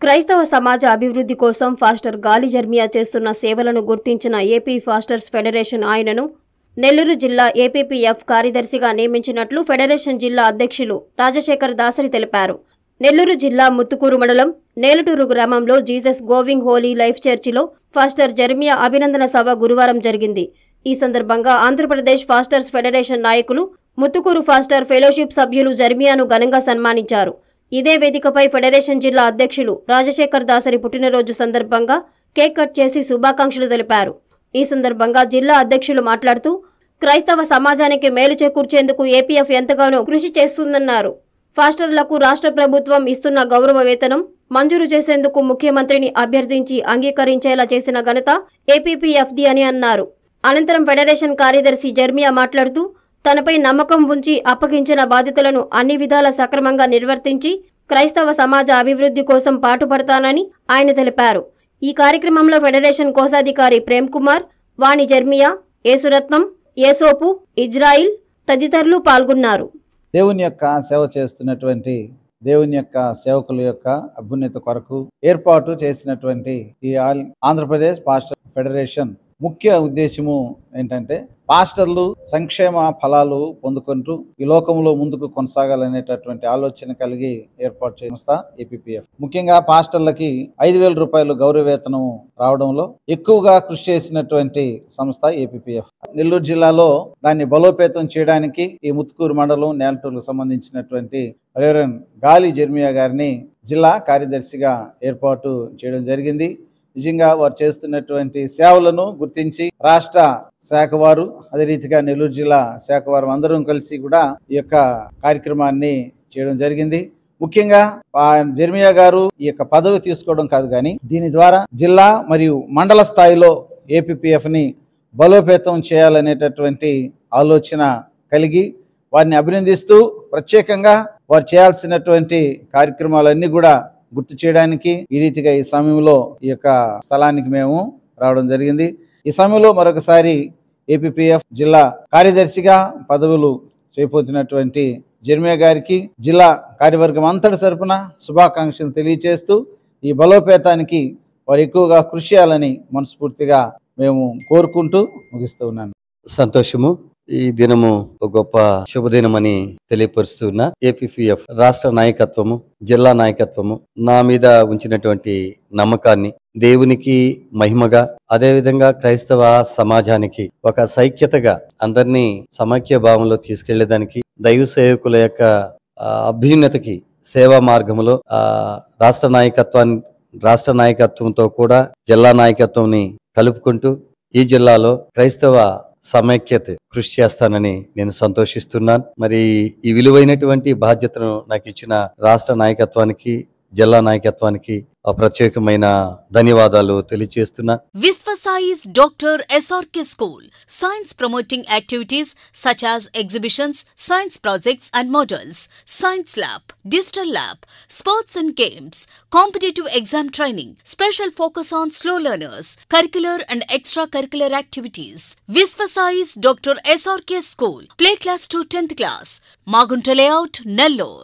క్రైస్తవ సమాజ అభివృద్ధి కోసం ఫాస్టర్ గాలి జర్మియా చేస్తున్న సేవలను గుర్తించిన ఏపీ ఫాస్టర్స్ ఫెడరేషన్ ఆయనను నెల్లూరు జిల్లా ఏపీపీఎఫ్ కార్యదర్శిగా నియమించినట్లు ఫెడరేషన్ జిల్లా అధ్యక్షులు రాజశేఖర్ దాసరి తెలిపారు నెల్లూరు జిల్లా ముత్తుకూరు మండలం నేలటూరు గ్రామంలో జీసస్ గోవింగ్ హోలీ లైఫ్ చర్చిలో ఫాస్టర్ జర్మియా అభినందన సభ గురువారం జరిగింది ఈ సందర్భంగా ఆంధ్రప్రదేశ్ ఫాస్టర్స్ ఫెడరేషన్ నాయకులు ముత్తుకూరు ఫాస్టర్ ఫెలోషిప్ సభ్యులు జర్మియాను ఘనంగా సన్మానించారు ఇదే వేదికపై ఫెడరేషన్ జిల్లా అధ్యక్షులు రాజశేఖర్ దాసరి పుట్టినరోజు సందర్భంగా కేక్ కట్ చేసి శుభాకాంక్షలు తెలిపారు ఈ సందర్భంగా జిల్లా అధ్యక్షులు మాట్లాడుతూ క్రైస్తవ సమాజానికి మేలు చేకూర్చేందుకు ఏపీఎఫ్ ఎంతగానో కృషి చేస్తుందన్నారు ఫాస్టర్లకు రాష్ట్ర ప్రభుత్వం ఇస్తున్న గౌరవ వేతనం మంజూరు చేసేందుకు ముఖ్యమంత్రిని అభ్యర్థించి అంగీకరించేలా చేసిన ఘనత ఏపీపీఎఫ్ది అని అన్నారు అనంతరం ఫెడరేషన్ కార్యదర్శి జర్మియా మాట్లాడుతూ తనపై నమ్మకం ఉంచి అప్పగించిన బాధ్యతలను అన్ని విధాల సక్రమంగా నిర్వర్తించి క్రైస్తవ సమాజ అభివృద్ధి కోసం పాటుపడతానని ఆయన తెలిపారు ఈ కార్యక్రమంలో ఫెడరేషన్ కోశాధికారి ప్రేమ్ కుమార్ వాణి జర్మియా యేసురత్నం ఏసోపు ఇజ్రాయిల్ తదితరులు పాల్గొన్నారు దేవుని యొక్క సేవ చేస్తున్నటువంటి దేవుని యొక్క సేవకుల యొక్క అభ్యున్నత కొరకు ఏర్పాటు చేసినటువంటి ఈ ఆల్ ఆంధ్రప్రదేశ్ పాస్టర్ ఫెడరేషన్ ముఖ్య ఉద్దేశము ఏంటంటే పాస్టర్లు సంక్షేమ ఫలాలు పొందుకుంటూ ఈ లోకంలో ముందుకు కొనసాగాలనేటటువంటి ఆలోచన కలిగి ఏర్పాటు చేసిన సంస్థ ఏపీఎఫ్ ముఖ్యంగా పాస్టర్లకి ఐదు వేల రూపాయలు గౌరవ వేతనం రావడంలో ఎక్కువగా కృషి చేసినటువంటి సంస్థ ఏపీఎఫ్ నెల్లూరు జిల్లాలో దాన్ని బలోపేతం చేయడానికి ఈ ముత్తుకూరు మండలం నేలటూరుకు సంబంధించినటువంటి రెవరెన్ గాలి జర్మియా గారిని జిల్లా కార్యదర్శిగా ఏర్పాటు చేయడం జరిగింది నిజంగా వారు చేస్తున్నటువంటి సేవలను గుర్తించి రాష్ట్ర శాఖ వారు అదే రీతిగా నెల్లూరు జిల్లా శాఖ వారు అందరం కలిసి కూడా ఈ యొక్క కార్యక్రమాన్ని చేయడం జరిగింది ముఖ్యంగా ఆ జర్మియా గారు ఈ యొక్క పదవి తీసుకోవడం కాదు కానీ దీని ద్వారా జిల్లా మరియు మండల స్థాయిలో ఏపీఎఫ్ ని బలోపేతం చేయాలనేటటువంటి ఆలోచన కలిగి వారిని అభినందిస్తూ ప్రత్యేకంగా వారు చేయాల్సినటువంటి కార్యక్రమాలన్నీ కూడా గుర్తు చేయడానికి ఈ రీతిగా ఈ సమయంలో ఈ యొక్క స్థలానికి మేము రావడం జరిగింది ఈ సమయంలో మరొకసారి ఏపీఎఫ్ జిల్లా కార్యదర్శిగా పదవులు చేయబోతున్నటువంటి జర్మియా గారికి జిల్లా కార్యవర్గం అంతటి తరపున శుభాకాంక్షలు తెలియచేస్తూ ఈ బలోపేతానికి వారు ఎక్కువగా కృషి చేయాలని మనస్ఫూర్తిగా మేము కోరుకుంటూ ముగిస్తూ ఉన్నాను సంతోషము ఈ దినము ఒక గొప్ప శుభదినమని తెలియపరుస్తున్న ఏపీఎఫ్ రాష్ట్ర నాయకత్వము జిల్లా నాయకత్వము నా మీద ఉంచినటువంటి నమ్మకాన్ని దేవునికి మహిమగా అదేవిధంగా క్రైస్తవ సమాజానికి ఒక సైక్యతగా అందరినీ సమైక్య భావంలో తీసుకెళ్లేదానికి దైవ సేవకుల యొక్క ఆ, అభ్యున్నతికి సేవా మార్గంలో ఆ, రాష్ట్ర నాయకత్వాన్ని రాష్ట్ర నాయకత్వంతో కూడా జిల్లా నాయకత్వంని కలుపుకుంటూ ఈ జిల్లాలో క్రైస్తవ సమైక్యత కృషి చేస్తానని నేను సంతోషిస్తున్నాను మరి ఈ విలువైనటువంటి బాధ్యతను నాకు ఇచ్చిన రాష్ట్ర నాయకత్వానికి జిల్లా నాయకత్వానికి ఆ ప్రత్యేకమైన ధన్యవాదాలు తెలియజేస్తున్నా Visvasai's Dr. SRK School. Science promoting activities such as exhibitions, science projects and models, science lab, digital lab, sports and games, competitive exam training, special focus on slow learners, curricular and extracurricular activities. Visvasai's Dr. SRK School. Play class to 10th class. Magunta layout, Nellore.